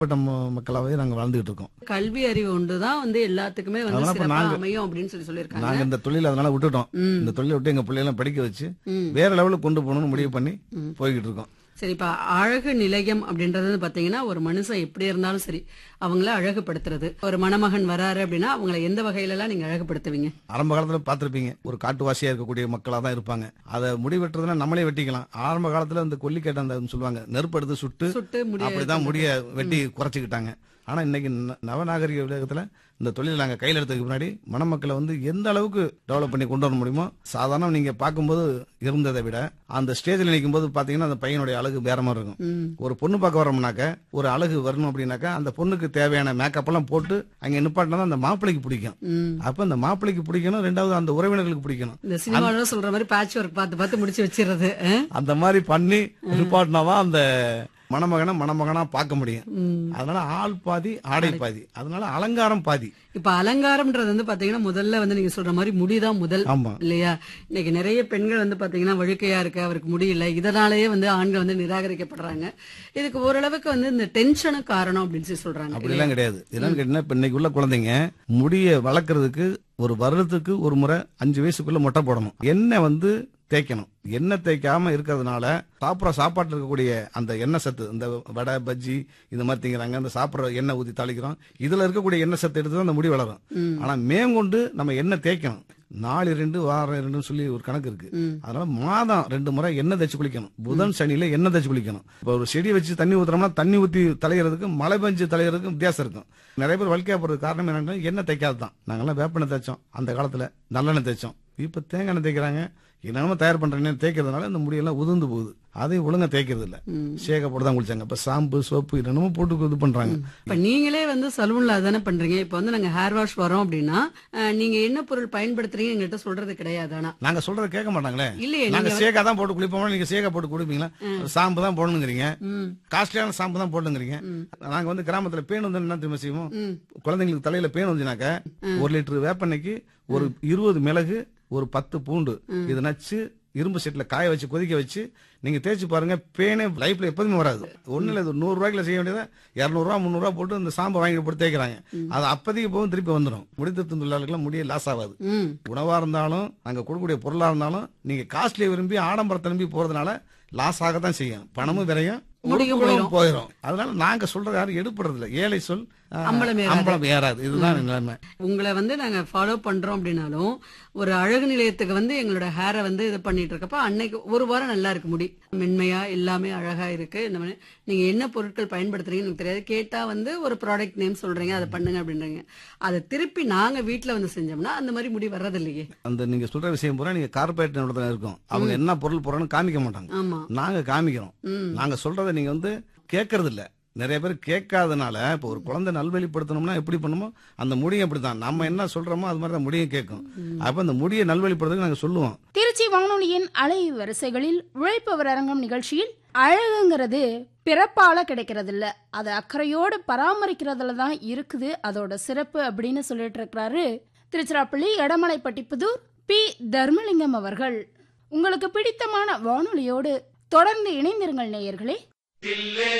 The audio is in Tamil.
பட்ட மக்களாவே நாங்க வாழ்ந்துகிட்டு இருக்கோம் கல்வி அறிவு ஒன்றுதான் வந்து எல்லாத்துக்குமே வந்து அதனால இப்ப சிறப்பா நாங்க- அமையும் அப்படின்னு சொல்லி சொல்லியிருக்காங்க நாங்க இந்த தொழில் அதனால விட்டுட்டோம் ம். இந்த தொழிலை விட்டு எங்க பிள்ளைகளை படிக்க வச்சு ம். வேற லெவலுக்கு கொண்டு போகணும்னு முடிவு பண்ணி போய்கிட்டு இருக்கோம் சரி இப்ப அழகு நிலையம் அப்படின்றது வந்து பாத்தீங்கன்னா ஒரு மனுஷன் எப்படி இருந்தாலும் சரி அவங்கள அழகுபடுத்துறது ஒரு மணமகன் வராரு அப்படின்னா அவங்கள எந்த வகையில எல்லாம் நீங்க அழகுபடுத்துவீங்க ஆரம்ப காலத்துல பார்த்திருப்பீங்க ஒரு காட்டுவாசியா இருக்கக்கூடிய மக்களா தான் இருப்பாங்க அதை முடி வெட்டுறதுனா நம்மளே வெட்டிக்கலாம் ஆரம்ப காலத்துல இந்த கொல்லிக்கட்டை அந்த சொல்லுவாங்க நெருப்பு எடுத்து சுட்டு சுட்டு முடிய அப்படிதான் முடிய வெட்டி குறைச்சிக்கிட்டாங்க ஆனா இன்னைக்கு ந- நவநாகரிக உலகத்துல இந்த தொழில் நாங்க கையில் எடுத்ததுக்கு முன்னாடி மணமக்களை வந்து எந்த அளவுக்கு டெவலப் பண்ணி கொண்டு வர முடியுமோ சாதாரண நீங்க பார்க்கும்போது இருந்ததை விட அந்த ஸ்டேஜில் நிற்கும் போது பாத்தீங்கன்னா அந்த பையனுடைய அழகு வேற மாதிரி இருக்கும் ம். ஒரு பொண்ணு பார்க்க வரோம்னாக்க ஒரு அழகு வரணும் அப்படின்னாக்கா அந்த பொண்ணுக்கு தேவையான மேக்கப் எல்லாம் போட்டு அங்க நிப்பாட்டினா தான் அந்த மாப்பிள்ளைக்கு பிடிக்கும் ம். அப்ப அந்த மாப்பிள்ளைக்கு பிடிக்கணும் ரெண்டாவது அந்த உறவினர்களுக்கு பிடிக்கணும் இந்த சினிமாவில சொல்ற மாதிரி பேட்ச் ஒர்க் பார்த்து பார்த்து முடிச்சு வச்சிடுறது அஹ்? அந்த மாதிரி பண்ணி நிப்பாட்டினாதான் அந்த மணமகனை மணமகனா பார்க்க முடியும் ம். அதனால ஆள் பாதி ஆடை பாதி அதனால அலங்காரம் பாதி இப்ப அலங்காரம்ன்றது வந்து பாத்தீங்கன்னா முதல்ல வந்து நீங்க சொல்ற மாதிரி முடிதான் முதல் ஆமா இல்லையா இன்னைக்கு நிறைய பெண்கள் வந்து பாத்தீங்கன்னா வழுக்கையா இருக்கு அவருக்கு முடியல இதனாலேயே வந்து ஆண்கள் வந்து நிராகரிக்கப்படுறாங்க இதுக்கு ஓரளவுக்கு வந்து இந்த டென்ஷனு காரணம் அப்படின்னு சொல்லி சொல்றாங்க அப்படிலாம் கிடையாது என்னன்னு கேட்டீங்கன்னா இப்ப இன்னைக்கு உள்ள குழந்தைங்க முடிய வளர்க்கறதுக்கு ஒரு வருடத்துக்கு ஒரு முறை அஞ்சு வயசுக்குள்ள மொட்டை போடணும் எண்ணெய் வந்து தேய்க்கணும் எண்ணெய் தேய்க்காம இருக்கிறதுனால சாப்பிட்ற சாப்பாட்டில் இருக்கக்கூடிய அந்த எண்ணெய் சத்து இந்த வடை பஜ்ஜி இந்த மாதிரி திங்கிறாங்க அந்த சாப்பிட்ற எண்ணெய் ஊற்றி தாளிக்கிறோம் இதுல இருக்கக்கூடிய எண்ணெய் சத்து எடுத்து தான் அந்த முடி வளரும் ம். ஆனா மேற்கொண்டு நம்ம எண்ணெய் தேய்க்கணும் நாலு ரெண்டு வாரம் ரெண்டுன்னு சொல்லி ஒரு கணக்கு இருக்கு ம். அதனால மாதம் ரெண்டு முறை எண்ணெய் தேய்ச்சி குளிக்கணும் புதன் சனியில எண்ணெய் தேய்ச்சி குளிக்கணும் இப்போ ஒரு செடி வச்சு தண்ணி ஊத்துறோம்னா தண்ணி ஊத்தி தலைகிறதுக்கு மழை பெஞ்சு தலைகிறதுக்கும் வித்தியாசம் இருக்கும் நிறைய பேர் வலிக்கையா போறது காரணம் என்னன்னா எண்ணெய் தேய்க்காது தான் நாங்கெல்லாம் வேப்பெண்ணெய் தேய்ச்சோம் அந்த காலத்துல நல்லெண்ணெய் தேய்ச்சோம் இப்ப தேங்காய் எண்ணெய் தேய்க்கிறாங்க என்னென்னமோ தயார் பண்ற எண்ணெய் தேய்க்கிறதுனால இந்த முடியெல்லாம் உதிர்ந்து போகுது அதையும் ஒழுங்கா தேய்க்கிறது இல்ல ம். சேக போட்டு தான் குளிச்சாங்க இப்ப ஷாம்பு சோப்பு என்னென்னமோ போட்டு இது பண்றாங்க இப்ப நீங்களே வந்து சலூன்ல அதானே பண்றீங்க இப்ப வந்து நாங்க ஹேர் வாஷ் வரோம் அப்படின்னா அஹ், நீங்க என்ன பொருள் பயன்படுத்துறீங்க எங்கள்கிட்ட சொல்றது கிடையாது ஆனா நாங்க சொல்றத கேட்க மாட்டாங்களே இல்லையே நாங்க நீங்க சேகா தான் போட்டு குளிப்போம் நீங்க சேகா போட்டு குடிப்பீங்களா ஷாம்பு தான் போடணுங்கிறீங்க ம், காஸ்ட்லியான ஷாம்பு தான் போட்டுங்கிறீங்க நாங்க வந்து கிராமத்துல பேன் வந்து என்ன தெரியுமா செய்வோம் ம். குழந்தைங்களுக்கு தலையில பேன் வந்துனாக்க ஒரு லிட்டர் வேப்பெண்ணெய்க்கு ஒரு இருபது மிளகு ஒரு பத்து பூண்டு இதை நச்சு இரும்பு செட்ல காய வச்சு கொதிக்க வச்சு நீங்க தேய்ச்சி பாருங்க பேனே லைஃப்ல எப்போதுமே வராது ஒண்ணு இல்ல இது நூறு ரூபாய்க்குல செய்ய வேண்டியதை இரநூறுவா முந்நூறுவா போட்டு இந்த சாம்பை வாங்கி போட்டு தேய்க்கிறாங்க அது அப்போதைக்கு போகும் திருப்பி வந்துடும் முடித்திருத்தும் தொழிலாளர்களுக்கு முடிய லாஸ் ஆகாது ம். உணவா இருந்தாலும் நாங்க கொடுக்கக்கூடிய பொருளா இருந்தாலும் நீங்க காஸ்ட்லி விரும்பி ஆடம்பரத்தை நம்பி போறதுனால லாஸ் ஆகத்தான் செய்யும் பணமும் விரையும் முடியும் உறுப்புகளும் போயிடும் அதனால நாங்க சொல்றது யாரும் எடுப்படுறது இல்ல ஏழை சொல் ஆஹ், அம்பலம் ஏறாது. அம்பலம் ஏறாது இதுதான் நிலைமை உங்களை வந்து நாங்க ஃபாலோ பண்றோம் அப்படின்னாலும் ஒரு அழகு நிலையத்துக்கு வந்து எங்களோட ஹேரை வந்து இது பண்ணிட்டு இருக்கப்ப அன்னைக்கு ஒரு வாரம் நல்லா இருக்கு முடி மென்மையா எல்லாமே அழகா இருக்கு இந்த மாதிரி நீங்க என்ன பொருட்கள் பயன்படுத்துறீங்கன்னு எனக்கு தெரியாது கேட்டா வந்து ஒரு ப்ராடக்ட் நேம் சொல்றீங்க அதை பண்ணுங்க அப்படின்றீங்க அதை திருப்பி நாங்க வீட்ல வந்து செஞ்சோம்னா அந்த மாதிரி முடி வர்றது இல்லையே அந்த நீங்க சொல்ற விஷயம் பூரா நீங்க கார்பரேட் நிறுவனத்துல இருக்கும் அவங்க என்ன பொருள் போறான்னு காமிக்க மாட்டாங்க ஆமா நாங்க காமிக்கிறோம் ம் நாங்க சொல்றதை நீங்க வந்து கேட்கறது இல்ல நிறைய பேர் கேட்காதனால இப்போ ஒரு குழந்தை நல்வழிப்படுத்தணும்னா எப்படி பண்ணுமோ அந்த முடியும் அப்படிதான் நம்ம என்ன சொல்றோமோ அது மாதிரி தான் முடியும் கேட்கும் அப்ப அந்த முடியை நல்வழிப்படுறதுக்கு நாங்க சொல்லுவோம் திருச்சி வானொலியின் அலை வரிசைகளில் உழைப்பவர் அரங்கம் நிகழ்ச்சியில் அழகுங்கிறது பிறப்பால கிடைக்கிறது இல்ல அதை அக்கறையோடு பராமரிக்கிறதுல தான் இருக்குது அதோட சிறப்பு அப்படின்னு சொல்லிட்டு இருக்கிறாரு திருச்சிராப்பள்ளி எடமலைப்பட்டி புதூர் பி தர்மலிங்கம் அவர்கள் உங்களுக்கு பிடித்தமான வானொலியோடு தொடர்ந்து இணைந்திருங்கள் நேயர்களே